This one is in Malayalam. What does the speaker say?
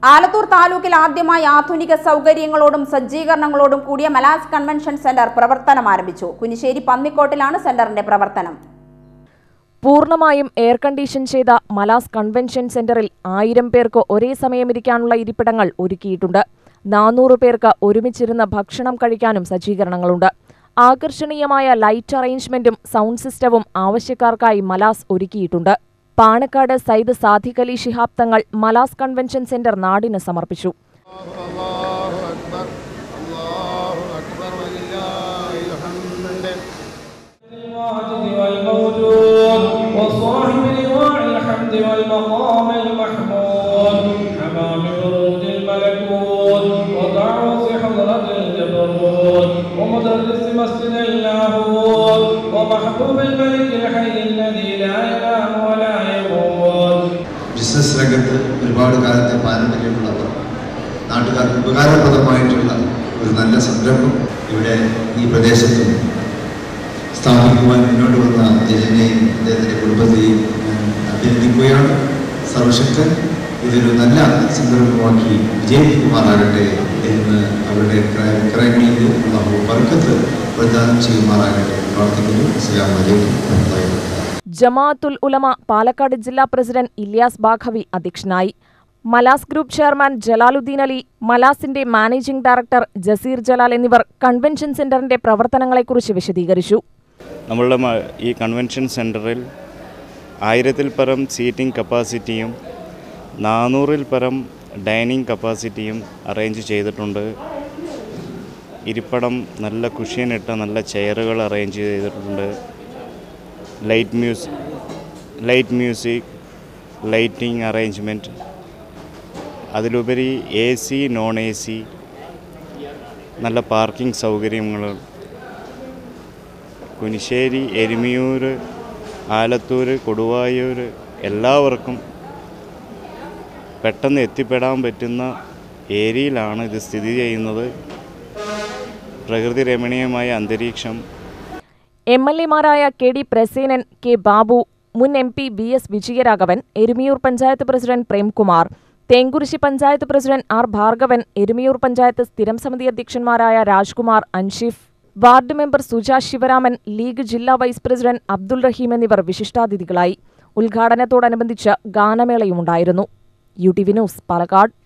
ആലത്തൂർ താലൂക്കിൽ ആദ്യമായി ആധുനിക സൗകര്യങ്ങളോടും സജ്ജീകരണങ്ങളോടും കൂടിയ മലാസ് കൺവെൻഷൻ സെന്റർ പ്രവർത്തനം ആരംഭിച്ചു കുനിശ്ശേരി പന്നിക്കോട്ടിലാണ് സെന്ററിന്റെ പ്രവർത്തനം പൂർണ്ണമായും എയർ കണ്ടീഷൻ ചെയ്ത മലാസ് കൺവെൻഷൻ സെന്ററിൽ ആയിരം പേർക്ക് ഒരേ സമയം ഇരിക്കാനുള്ള ഇരിപ്പിടങ്ങൾ ഒരുക്കിയിട്ടുണ്ട് നാനൂറ് പേർക്ക് ഒരുമിച്ചിരുന്ന് ഭക്ഷണം കഴിക്കാനും സജ്ജീകരണങ്ങളുണ്ട് ആകർഷണീയമായ ലൈറ്റ് അറേഞ്ച്മെന്റും സൗണ്ട് സിസ്റ്റവും ആവശ്യക്കാർക്കായി മലാസ് ഒരുക്കിയിട്ടുണ്ട് പാണക്കാട് സയ്യിദ് സാദിഖ് അലി ശിഹാബ് തങ്ങൾ മലാസ് കൺവെൻഷൻ സെന്റർ നാടിന് സമർപ്പിച്ചു الله أكبر الله أكبر ولله الحمد الواجد والموجود وصاحب لواء الحمد والمقام المحمود حمام ورود الملكوت وتعوز حضرة الجبروت ومدرس مسجد اللاهوت ومحبوب الملك الحي الذي لا ينام ولا يموت ബിസിനസ് രംഗത്ത് ഒരുപാട് കാലത്തെ പാരമ്പര്യമുള്ളവർ നാട്ടുകാർക്ക് ഉപകാരപ്രദമായിട്ടുള്ള ഒരു നല്ല സംരംഭം ഇവിടെ ഈ പ്രദേശത്തും സ്ഥാപിക്കുവാൻ മുന്നോട്ട് വന്ന ജലിനെയും അദ്ദേഹത്തിൻ്റെ കുടുംബത്തെയും ഞാൻ അഭിനന്ദിക്കുകയാണ് സർവശക്തൻ ഇതൊരു നല്ല സംരംഭമാക്കി വിജയിപ്പിക്കുമാറാകട്ടെ എന്ന് അവരുടെ ക്രയങ്ങളിൽ അള്ളാഹു വർക്കത്ത് പ്രദാനം ചെയ്യുമാറാകട്ടെ എന്ന് പ്രാർത്ഥിക്കുന്നു അസ്സലാമു അലൈക്കും വറഹ്മത്തുള്ളാഹി വബറകാതുഹു ജമാഅത്തുൽ ഉലമ പാലക്കാട് ജില്ലാ പ്രസിഡന്റ് ഇല്യാസ് ബാഖവി അധ്യക്ഷനായി മലാസ് ഗ്രൂപ്പ് ചെയർമാൻ ജലാലുദ്ദീൻ അലി മലാസിന്റെ മാനേജിംഗ് ഡയറക്ടർ ജസീർ ജലാൽ എന്നിവർ കൺവെൻഷൻ സെന്ററിന്റെ പ്രവർത്തനങ്ങളെക്കുറിച്ച് വിശദീകരിച്ചു നമ്മളുടെ മ- ഈ കൺവെൻഷൻ സെൻറ്ററിൽ ആയിരത്തിൽ പരം സീറ്റിംഗ് കപ്പാസിറ്റിയും നാനൂറിൽ പരം ഡൈനിങ് കപ്പാസിറ്റിയും അറേഞ്ച് ചെയ്തിട്ടുണ്ട് ഇരിപ്പടം നല്ല കുഷ്യനിട്ട നല്ല ചെയറുകൾ അറേഞ്ച് ചെയ്തിട്ടുണ്ട് light muse light music lighting arrangement അതിലുപരി A C non A C നല്ല പാർക്കിംഗ് സൗകര്യങ്ങൾ കുനിശ്ശേരി എരുമിയൂർ ആലത്തൂർ കൊടുവായൂർ എല്ലാവർക്കും പെട്ടെന്ന് എത്തിപ്പെടാൻ പറ്റുന്ന ഏരിയയിലാണ് ഇത് സ്ഥിതി ചെയ്യുന്നത് പ്രകൃതി രമണീയമായ അന്തരീക്ഷം എം എൽ എമാരായ K D Prasenan K Babu മുൻ M P V S Vijayaraghavan Erimayur panchayat president Premkumar Thenkurissi panchayat president R Bhargavan Erimayur panchayat സ്ഥിരം സമിതി അധ്യക്ഷന്മാരായ Rajkumar Anshif ward member Suja Sivaraman league ജില്ലാ വൈസ് പ്രസിഡന്റ് അബ്ദുൾ റഹീം എന്നിവർ വിശിഷ്ടാതിഥികളായി ഉദ്ഘാടനത്തോടനുബന്ധിച്ച് ഗാനമേളയുമുണ്ടായിരുന്നു U T V news Palakkad